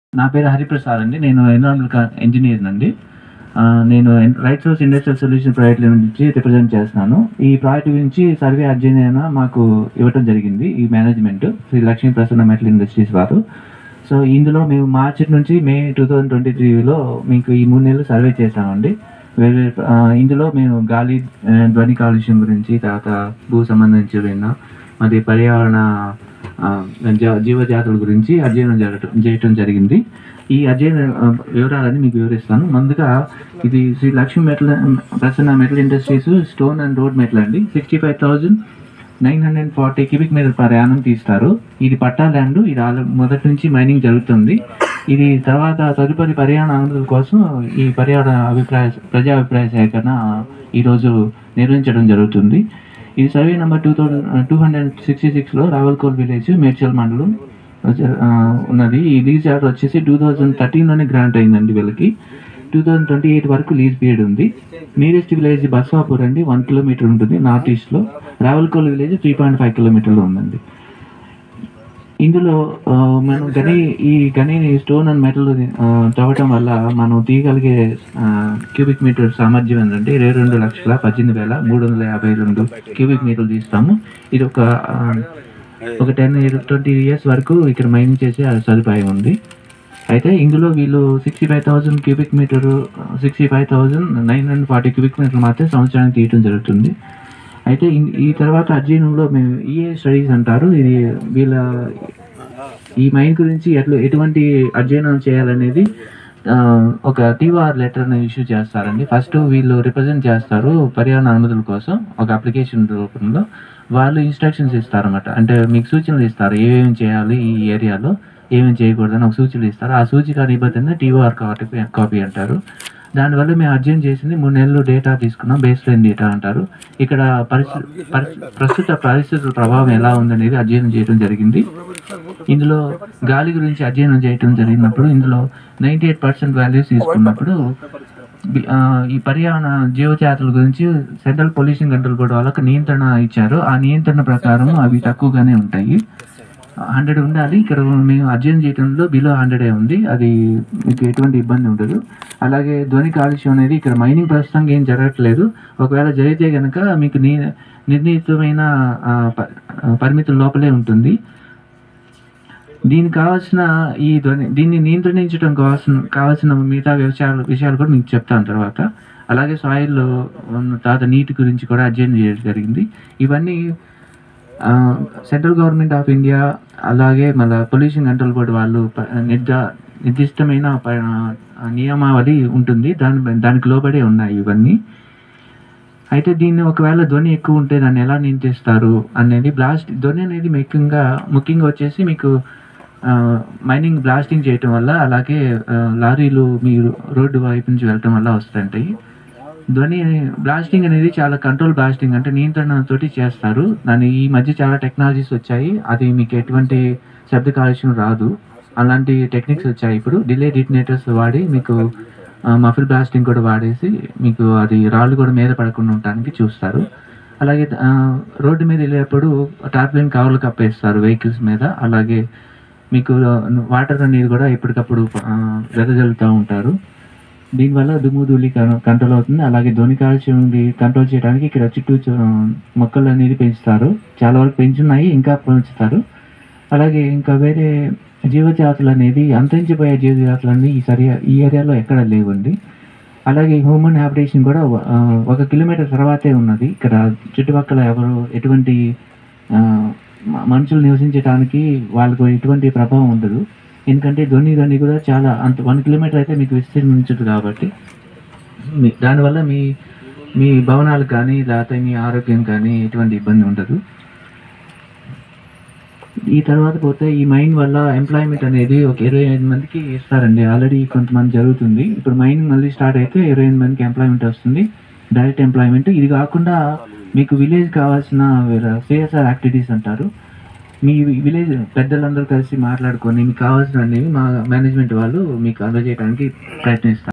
నా పేరు హరిప్రసాద్ అండి నేను ఎన్విరాన్మెంటల్ ఇంజనీర్ అండి ఆ, నేను Right Source Industrial Solution project నుంచి రిప్రజెంట్ చేస్తున్నాను ఈ ప్రాజెక్ట్ గురించి సర్వే అధ్యయన మాకు ఇవ్వటం జరిగింది ఈ management Shri Lakshmi Prasanna Metal Industries వారు సో ఇందులో మేము మార్చి నుంచి మే టూ థౌజండ్ ట్వంటీ త్రీలో మీకు ఈ మూడు నెలలు సర్వే చేశామండి వేరే ఆ, ఇందులో మేము గాలి ఆ, ధ్వని కాలుష్యం గురించి తర్వాత భూ సంబంధించిన మరి పర్యావరణ ఆ, జ- జీవజాతుల గురించి అధ్యయనం జరగటం చేయటం జరిగింది ఈ అధ్యయన ఆ, వివరాలని మీకు వివరిస్తాను ముందుగా ఇది Shri Lakshmi Metal Prasanna Metal Industries stone and road metal అండి sixty five thousand nine hundred forty cubic metre per annum తీస్తారు ఇది పట్టా ల్యాండ్ ఇది ఆల్- మొదటి నుంచి మైనింగ్ జరుగుతుంది ఇది తర్వాత తదుపరి పర్యావరణ అనుమతుల కోసం ఈ పర్యావరణ అభిప్రాయ ప్రజా అభిప్రాయ సేకరణ ఈరోజు నిర్వహించడం జరుగుతుంది ఇది survey number two thousand two hundred sixty సిక్స్లో రావల్కోల్ విలేజ్ మేడ్చల్ మండలం ఆ, ఉన్నది ఈ లీజ్ ఆర్డర్ వచ్చేసి టూ థౌజండ్ థర్టీన్లోనే గ్రాంట్ అయిందండి వీళ్ళకి టూ థౌజండ్ ట్వంటీ ఎయిట్ వరకు లీజ్ పీరియడ్ ఉంది నియరెస్ట్ విలేజ్ బస్వాపూర్ అండి వన్ కిలోమీటర్ ఉంటుంది నార్త్ ఈస్ట్లో Ravalkol village three point five కిలోమీటర్లో ఉందండి ఇందులో ఆ, మనం గని ఈ గనిని స్టోన్ అండ్ మెటల్ తవ్వటం వల్ల మనం తీయగలిగే క్యూబిక్ మీటర్ సామర్థ్యం ఏంటంటే ఇరవై రెండు లక్షల పద్దెనిమిది వేల మూడు వందల యాభై రెండు క్యూబిక్ మీటర్లు తీస్తాము ఇది ఒక ఆ, ఒక టెన్ ట్వంటీ ఇయర్స్ వరకు ఇక్కడ మైనింగ్ చేసే సదుపాయం ఉంది అయితే ఇందులో వీళ్ళు sixty five thousand cubic metre sixty five thousand nine hundred forty cubic మీటర్లు మాత్రమే సంవత్సరానికి తీయటం జరుగుతుంది అయితే ఇన్- ఈ తర్వాత అధ్యయనంలో మేము ఈఏ స్టడీస్ అంటారు ఇది వీళ్ళ ఈ మైన్ గురించి ఎట్లా ఎటువంటి అధ్యయనం చేయాలనేది ఆ, ఒక టీఆర్ లెటర్ని ఇష్యూ చేస్తారండి ఫస్ట్ వీళ్ళు రిప్రజెంట్ చేస్తారు పర్యావరణ అనుమతుల కోసం ఒక అప్లికేషన్ రూపంలో వాళ్ళు ఇన్స్ట్రక్షన్స్ ఇస్తారన్నమాట అంటే మీకు సూచనలు ఇస్తారు ఏమేమి చేయాలి ఈ ఏరియాలో ఏమేమి చేయకూడదని ఒక సూచనలు ఇస్తారు ఆ సూచిక నిబద్ధన టీఓఆర్ కాపీ కాపీ అంటారు దానివల్ల మేము అధ్యయనం చేసింది మూడు నెలలు డేటా తీసుకున్నాం బేస్ లైన్ డేటా అంటారు ఇక్కడ పరిస్థితి పరిస్థి- ప్రస్తుత పరిస్థితుల ప్రభావం ఎలా ఉందనేది అధ్యయనం చేయడం జరిగింది ఇందులో గాలి గురించి అధ్యయనం చేయడం జరిగినప్పుడు ఇందులో నైంటీ ఎయిట్ పర్సెంట్ వాల్యూస్ తీసుకున్నప్పుడు బి- ఆ, ఈ పర్యావరణ జీవజాతుల గురించి సెంట్రల్ పొల్యూషన్ కంట్రోల్ బోర్డు వాళ్ళకి నియంత్రణ ఇచ్చారు ఆ నియంత్రణ ప్రకారం అవి తక్కువగానే ఉంటాయి హండ్రెడ్ ఉండాలి ఇక్కడ మేము అధ్యయనం చేయడంలో బిలో హండ్రెడే ఉంది అది మీకు ఎటువంటి ఇబ్బంది ఉండదు అలాగే ధ్వని కాలుష్యం అనేది ఇక్కడ మైనింగ్ ప్రస్తుతానికి ఏం జరగట్లేదు ఒకవేళ జరిగితే కనుక మీకు ని నిర్ణీతమైన ఆ, ప- ఆ, పరిమితుల లోపలే ఉంటుంది దీనికి కావాల్సిన ఈ ధ్వని దీన్ని నియంత్రించడం కావాల్సిన కావాల్సిన మిగతా విషయాలు విషయాలు కూడా మీకు చెప్తాను తర్వాత అలాగే సాయిల్ ఉన్న తర్వాత నీటి గురించి కూడా అధ్యయనం చేయడం జరిగింది ఇవన్నీ ఆ, సెంట్రల్ గవర్నమెంట్ ఆఫ్ ఇండియా అలాగే మళ్ళీ పొల్యూషన్ కంట్రోల్ బోర్డు వాళ్ళు ప- నిర్ద నిర్దిష్టమైన ప- ఆ, నియమావళి ఉంటుంది దాని దానికి లోబడే ఉన్నాయి ఇవన్నీ అయితే దీన్ని ఒకవేళ ధ్వని ఎక్కువ ఉంటే దాన్ని ఎలా నియంత్రిస్తారు అనేది బ్లాస్ట్ ధ్వని అనేది ముఖ్యంగా ముఖ్యంగా వచ్చేసి మీకు ఆ, మైనింగ్ బ్లాస్టింగ్ చేయటం వల్ల అలాగే ఆ, లారీలు మీరు రోడ్డు వైపు నుంచి వెళ్ళటం వల్ల వస్తుంటాయి ధ్వని బ్లాస్టింగ్ అనేది చాలా కంట్రోల్ బ్లాస్టింగ్ అంటే నియంత్రణతోటి చేస్తారు దాని ఈ మధ్య చాలా టెక్నాలజీస్ వచ్చాయి అది మీకు ఎటువంటి శబ్ద కాలుష్యం రాదు అలాంటి టెక్నిక్స్ వచ్చాయి ఇప్పుడు డిలే డిటనేటర్స్ వాడి మీకు మఫిల్ బ్లాస్టింగ్ కూడా వాడేసి మీకు అది రాళ్ళు కూడా మీద పడకుండా ఉండడానికి చూస్తారు అలాగే ఆ, రోడ్డు మీద వెళ్ళేటప్పుడు టార్పిలిన్ కవర్లు కప్పేస్తారు వెహికల్స్ మీద అలాగే మీకు వాటర్ అనేది కూడా ఎప్పటికప్పుడు ఆ, వెదజల్లుతూ ఉంటారు దీనివల్ల దుమ్ము ధూళి కన్- కంట్రోల్ అవుతుంది అలాగే ధ్వని కాలుష్యం కంట్రోల్ చేయడానికి ఇక్కడ చుట్టూ చు- మొక్కలు అనేది పెంచుతారు చాలా వరకు పెంచున్నాయి ఇంకా పెంచుతారు అలాగే ఇంకా వేరే జీవజాతులు అనేది అంతరించిపోయే జీవజాతులు అనేది ఈ సరి ఈ ఏరియాలో ఎక్కడ లేవండి అలాగే హ్యూమన్ హ్యాబిటేషన్ కూడా వ- ఆ, ఒక కిలోమీటర్ తర్వాతే ఉన్నది ఇక్కడ చుట్టుపక్కల ఎవరు ఎటువంటి ఆ, మ- మనుషులు నివసించడానికి వాళ్ళకు ఎటువంటి ప్రభావం ఉండదు ఎందుకంటే ధ్వని ధ్వని కూడా చాలా అంత వన్ కిలోమీటర్ అయితే మీకు విస్తరించదు కాబట్టి మీ దానివల్ల మీ మీ భవనాలకు కానీ లేకపోతే మీ ఆరోగ్యం కానీ ఎటువంటి ఇబ్బంది ఉండదు ఈ తర్వాత పోతే ఈ మైన్ వల్ల ఎంప్లాయ్మెంట్ అనేది ఒక ఇరవై ఐదు మందికి ఇస్తారండి ఆల్రెడీ కొంతమంది జరుగుతుంది ఇప్పుడు మైన్ మళ్ళీ స్టార్ట్ అయితే ఇరవై ఐదు మందికి ఎంప్లాయ్మెంట్ వస్తుంది డైరెక్ట్ ఎంప్లాయ్మెంట్ ఇది కాకుండా మీకు విలేజ్ కావాల్సిన సిఎస్ఆర్ యాక్టివిటీస్ అంటారు మీ విలేజ్ పెద్దలందరూ కలిసి మాట్లాడుకొని మీకు కావాల్సినవి మా మేనేజ్మెంట్ వాళ్ళు మీకు అందజేయడానికి ప్రయత్నిస్తారు